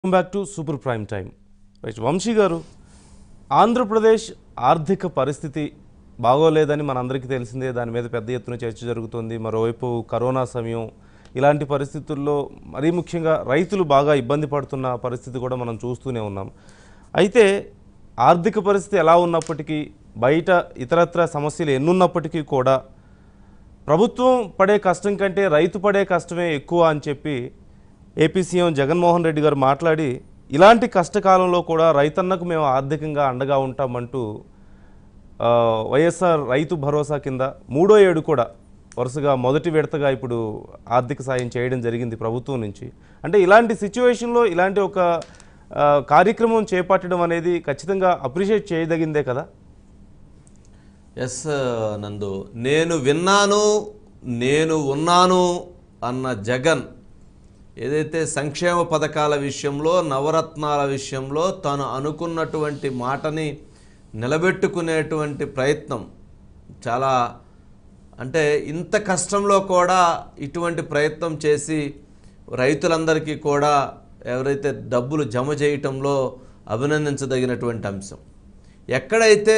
welcome back to super prime time right Vamsi garu Andhra Pradesh ఆర్థిక పరిస్థితి బాగోలేదని మనందరికీ తెలిసిందే దాని మీద పెద్ద ఎత్తున చర్చ జరుగుతుంది మరోవైపు కరోనా సమయం ఇలాంటి పరిస్థితుల్లో మరీ ముఖ్యంగా రైతులు బాగా ఇబ్బంది పడుతున్న పరిస్థితి కూడా మనం చూస్తూనే ఉన్నాం అయితే ఆర్థిక పరిస్థితి ఎలా ఉన్నప్పటికీ బయట ఇతరత్ర సమస్యలు ఎన్నున్నప్పటికీ కూడా ప్రభుత్వం పడే కష్టం కంటే రైతు పడే కష్టమే ఎక్కువ అని చెప్పి ఏపీ సీఎం జగన్మోహన్ రెడ్డి గారు మాట్లాడి ఇలాంటి కష్టకాలంలో కూడా రైతన్నకు మేము ఆర్థికంగా అండగా ఉంటామంటూ ఆ, వైఎస్ఆర్ రైతు భరోసా కింద మూడో ఏడు కూడా వరుసగా మొదటి విడతగా ఇప్పుడు ఆర్థిక సాయం చేయడం జరిగింది ప్రభుత్వం నుంచి అంటే ఇలాంటి సిచ్యువేషన్లో ఇలాంటి ఒక ఆ, కార్యక్రమం చేపట్టడం అనేది ఖచ్చితంగా అప్రిషియేట్ చేయదగిందే కదా ఎస్ నందు నేను విన్నాను నేను ఉన్నాను అన్న జగన్ ఏదైతే సంక్షేమ పథకాల విషయంలో నవరత్నాల విషయంలో తాను అనుకున్నటువంటి మాటని నిలబెట్టుకునేటువంటి ప్రయత్నం చాలా అంటే ఇంత కష్టంలో కూడా ఇటువంటి ప్రయత్నం చేసి రైతులందరికీ కూడా ఎవరైతే డబ్బులు జమ చేయటంలో అభినందించదగినటువంటి అంశం ఎక్కడైతే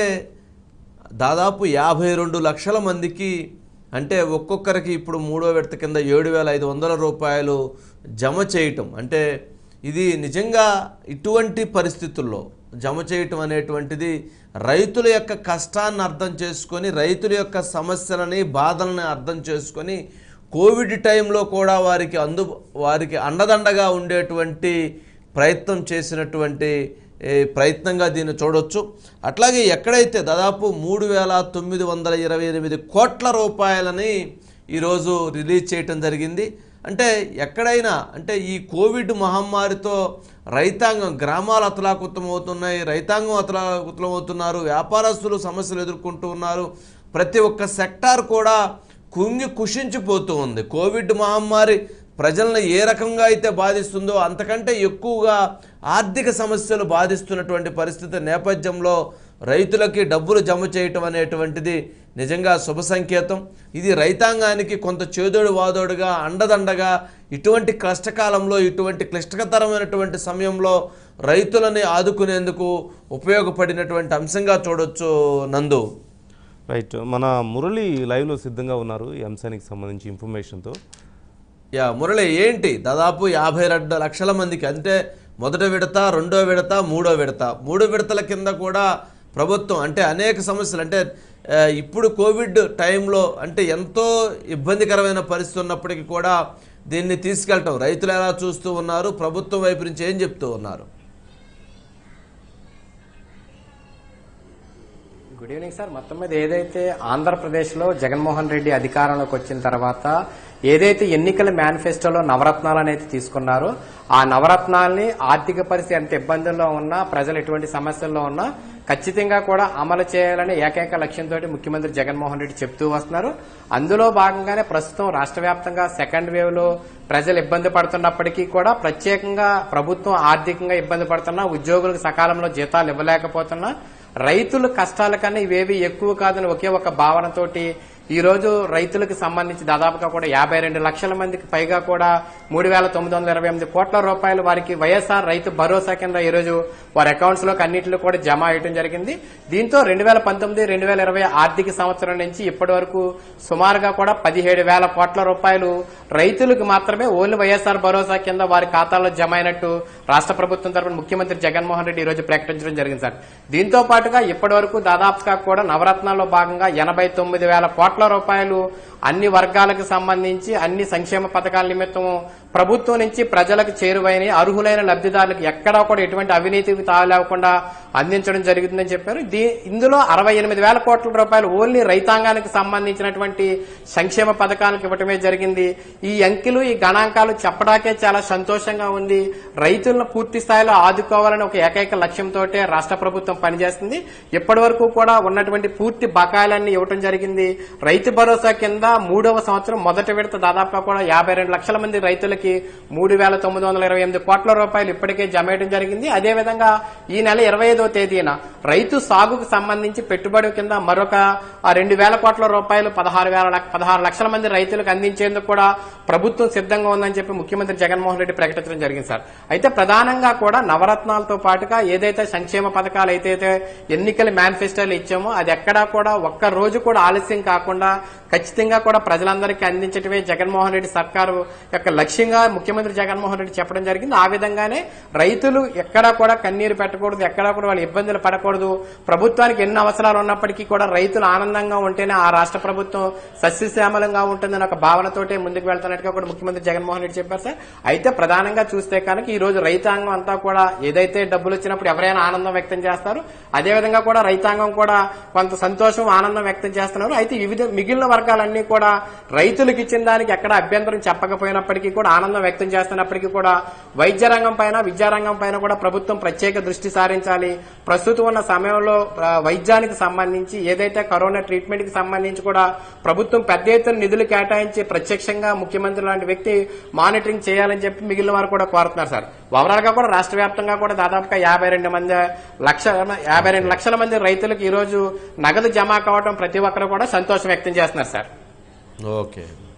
దాదాపు యాభై రెండు లక్షల మందికి అంటే ఒక్కొక్కరికి ఇప్పుడు మూడో విడత కింద ఏడు వేల ఐదు వందల రూపాయలు జమ చేయటం అంటే ఇది నిజంగా ఇటువంటి పరిస్థితుల్లో జమ చేయటం అనేటువంటిది రైతుల యొక్క కష్టాన్ని అర్థం చేసుకొని రైతుల యొక్క సమస్యలని బాధలని అర్థం చేసుకొని కోవిడ్ టైంలో కూడా వారికి అందు వారికి అండదండగా ఉండేటువంటి ప్రయత్నం చేసినటువంటి ఏ, ప్రయత్నంగా దీన్ని చూడొచ్చు అట్లాగే ఎక్కడైతే దాదాపు మూడు వేల తొమ్మిది వందల ఇరవై ఎనిమిది కోట్ల రూపాయలని ఈరోజు రిలీజ్ చేయటం జరిగింది అంటే ఎక్కడైనా అంటే ఈ కోవిడ్ మహమ్మారితో రైతాంగం గ్రామాలు అతలాకుతం అవుతున్నాయి రైతాంగం అతలాకుతం అవుతున్నారు వ్యాపారస్తులు సమస్యలు ఎదుర్కొంటూ ఉన్నారు ప్రతి ఒక్క సెక్టార్ కూడా కుంగి కుషించిపోతూ ఉంది కోవిడ్ మహమ్మారి ప్రజలను ఏ రకంగా అయితే బాధిస్తుందో అంతకంటే ఎక్కువగా ఆర్థిక సమస్యలు బాధిస్తున్నటువంటి పరిస్థితి నేపథ్యంలో రైతులకి డబ్బులు జమ చేయటం అనేటువంటిది నిజంగా శుభ సంకేతం ఇది రైతాంగానికి కొంత చేదోడు వాదోడుగా అండదండగా ఇటువంటి కష్టకాలంలో ఇటువంటి క్లిష్టతరమైనటువంటి సమయంలో రైతులని ఆదుకునేందుకు ఉపయోగపడినటువంటి అంశంగా చూడొచ్చు నందు రైట్ మన మురళి లైవ్లో సిద్ధంగా ఉన్నారు ఈ అంశానికి సంబంధించి ఇన్ఫర్మేషన్తో యా మురళి ఏంటి దాదాపు యాభై రెండు లక్షల మందికి అంటే మొదటి విడత రెండో విడత మూడో విడత మూడు విడతల కింద కూడా ప్రభుత్వం అంటే అనేక సమస్యలు అంటే ఆ, ఇప్పుడు కోవిడ్ టైంలో అంటే ఎంతో ఇబ్బందికరమైన పరిస్థితి ఉన్నప్పటికీ కూడా దీన్ని తీసుకెళ్ళటం రైతులు ఎలా చూస్తూ ఉన్నారు ప్రభుత్వం వైపు నుంచి ఏం చెప్తూ ఉన్నారు గుడ్ ఈవినింగ్ సార్ మొత్తం మీద ఏదైతే ఆంధ్రప్రదేశ్లో జగన్మోహన్ రెడ్డి అధికారంలోకి వచ్చిన తర్వాత ఏదైతే ఎన్నికల మేనిఫెస్టోలో నవరత్నాలు అనేది తీసుకున్నారో ఆ నవరత్నాల్ని ఆర్థిక పరిస్థితి ఎంత ఇబ్బందుల్లో ఉన్నా ప్రజలు ఎటువంటి సమస్యల్లో ఉన్నా ఖచ్చితంగా కూడా అమలు చేయాలని ఏకైక లక్ష్యంతో ముఖ్యమంత్రి జగన్మోహన్ రెడ్డి చెప్తూ వస్తున్నారు అందులో భాగంగానే ప్రస్తుతం రాష్ట్ర వ్యాప్తంగా సెకండ్ వేవ్ లో ప్రజలు ఇబ్బంది పడుతున్నప్పటికీ కూడా ప్రత్యేకంగా ప్రభుత్వం ఆర్థికంగా ఇబ్బంది పడుతున్నా ఉద్యోగులకు సకాలంలో జీతాలు ఇవ్వలేకపోతున్నా రైతుల కష్టాల కన్నా ఇవేవి ఎక్కువ కాదని ఒకే ఒక భావనతోటి ఈ రోజు రైతులకు సంబంధించి దాదాపుగా కూడా యాభై రెండు లక్షల మందికి పైగా కూడా మూడు వేల తొమ్మిది వందల ఇరవై ఎనిమిది కోట్ల రూపాయలు వారికి వైఎస్ఆర్ రైతు భరోసా కింద ఈ రోజు వారి అకౌంట్స్ లోకి అన్నింటిలో కూడా జమ అయ్యడం జరిగింది దీంతో రెండు వేల పంతొమ్మిది రెండు వేల ఇరవై ఆర్థిక సంవత్సరం నుంచి ఇప్పటి వరకు సుమారుగా కూడా పదిహేడు వేల కోట్ల రూపాయలు రైతులకు మాత్రమే ఓన్లీ వైఎస్ఆర్ భరోసా కింద వారి ఖాతాల్లో జమ అయినట్టు రాష్ట్ర ప్రభుత్వం తరపున ముఖ్యమంత్రి జగన్మోహన్ రెడ్డి ఈ రోజు ప్రకటించడం జరిగింది సార్ దీంతో పాటుగా ఇప్పటి వరకు దాదాపుగా కూడా నవరత్నాల్లో భాగంగా ఎనభై తొమ్మిది వేల కోట్ల రూపాయలు అన్ని వర్గాలకు సంబంధించి అన్ని సంక్షేమ పథకాల నిమిత్తం ప్రభుత్వం నుంచి ప్రజలకు చేరువైన అర్హులైన లబ్ధిదారులకు ఎక్కడా కూడా ఎటువంటి అవినీతికి తాలేకుండా అందించడం జరుగుతుందని చెప్పారు దీ ఇందులో అరవై ఎనిమిది వేల కోట్ల రూపాయలు ఓన్లీ రైతాంగానికి సంబంధించినటువంటి సంక్షేమ పథకాలకు ఇవ్వటమే జరిగింది ఈ అంకెలు ఈ గణాంకాలు చెప్పడాకే చాలా సంతోషంగా ఉంది రైతులను పూర్తి స్థాయిలో ఆదుకోవాలని ఒక ఏకైక లక్ష్యంతో రాష్ట్ర ప్రభుత్వం పనిచేస్తుంది ఇప్పటి వరకు కూడా ఉన్నటువంటి పూర్తి బకాయిలన్నీ ఇవ్వటం జరిగింది రైతు భరోసా కింద మూడవ సంవత్సరం మొదటి విడత దాదాపుగా కూడా యాభై రెండు లక్షల మంది రైతులకి రైతులకి మూడు వేల తొమ్మిది వందల ఇరవై ఎనిమిది కోట్ల రూపాయలు ఇప్పటికే జమ చేయడం జరిగింది అదేవిధంగా ఈ నెల ఇరవై ఐదో తేదీన రైతు సాగుకు సంబంధించి పెట్టుబడి కింద మరొక ఆ రెండు వేల కోట్ల రూపాయలు పదహారు వేల లక్ష- పదహారు లక్షల మంది రైతులకు అందించేందుకు కూడా ప్రభుత్వం సిద్ధంగా ఉందని చెప్పి ముఖ్యమంత్రి జగన్మోహన్ రెడ్డి ప్రకటించడం జరిగింది సార్ అయితే ప్రధానంగా కూడా నవరత్నాలతో పాటుగా ఏదైతే సంక్షేమ పథకాలు అయితే ఎన్నికల మేనిఫెస్టోలు ఇచ్చామో అది ఎక్కడా కూడా ఒక్క రోజు కూడా ఆలస్యం కాకుండా ఖచ్చితంగా కూడా ప్రజలందరికీ అందించటమే జగన్మోహన్ రెడ్డి సర్కారు యొక్క లక్ష్యంగా ముఖ్యమంత్రి జగన్మోహన్ రెడ్డి చెప్పడం జరిగింది ఆ విధంగానే రైతులు ఎక్కడా కూడా కన్నీరు పెట్టకూడదు ఎక్కడా కూడా వాళ్ళు ఇబ్బందులు పడకూడదు ప్రభుత్వానికి ఎన్ని అవసరాలు ఉన్నప్పటికీ కూడా రైతులు ఆనందంగా ఉంటేనే ఆ రాష్ట్ర ప్రభుత్వం సస్యశ్యామలంగా ఉంటుందని ఒక భావనతోటే ముందుకు వెళ్తున్నట్టుగా కూడా ముఖ్యమంత్రి జగన్మోహన్ రెడ్డి చెప్పారు సార్ అయితే ప్రధానంగా చూస్తే కనుక ఈ రోజు రైతాంగం అంతా కూడా ఏదైతే డబ్బులు వచ్చినప్పుడు ఎవరైనా ఆనందం వ్యక్తం చేస్తారు అదేవిధంగా కూడా రైతాంగం కూడా కొంత సంతోషం ఆనందం వ్యక్తం చేస్తున్నారు అయితే వివిధ మిగిలిన వర్గాలన్నీ కూడా రైతులకు ఇచ్చిన దానికి ఎక్కడ అభ్యంతరం చెప్పకపోయినప్పటికీ కూడా ఆనందం వ్యక్తం చేస్తున్నప్పటికీ కూడా వైద్య రంగం పైన విద్యారంగం పైన కూడా ప్రభుత్వం ప్రత్యేక దృష్టి సారించాలి ప్రస్తుతం ఉన్న సమయంలో ఆ, వైద్యానికి సంబంధించి ఏదైతే కరోనా ట్రీట్మెంట్ కి సంబంధించి కూడా ప్రభుత్వం పెద్ద ఎత్తున నిధులు కేటాయించి ప్రత్యక్షంగా ముఖ్యమంత్రి లాంటి వ్యక్తి మానిటరింగ్ చేయాలని చెప్పి మిగిలిన వారు కూడా కోరుతున్నారు సార్ ఓవరాల్ గా కూడా రాష్ట్ర వ్యాప్తంగా కూడా దాదాపుగా యాభై రెండు మంది లక్ష యాభై రెండు లక్షల మంది రైతులకు ఈ రోజు నగదు జమ కావడం ప్రతి ఒక్కరు కూడా సంతోషం వ్యక్తం చేస్తున్నారు సార్ ఓకే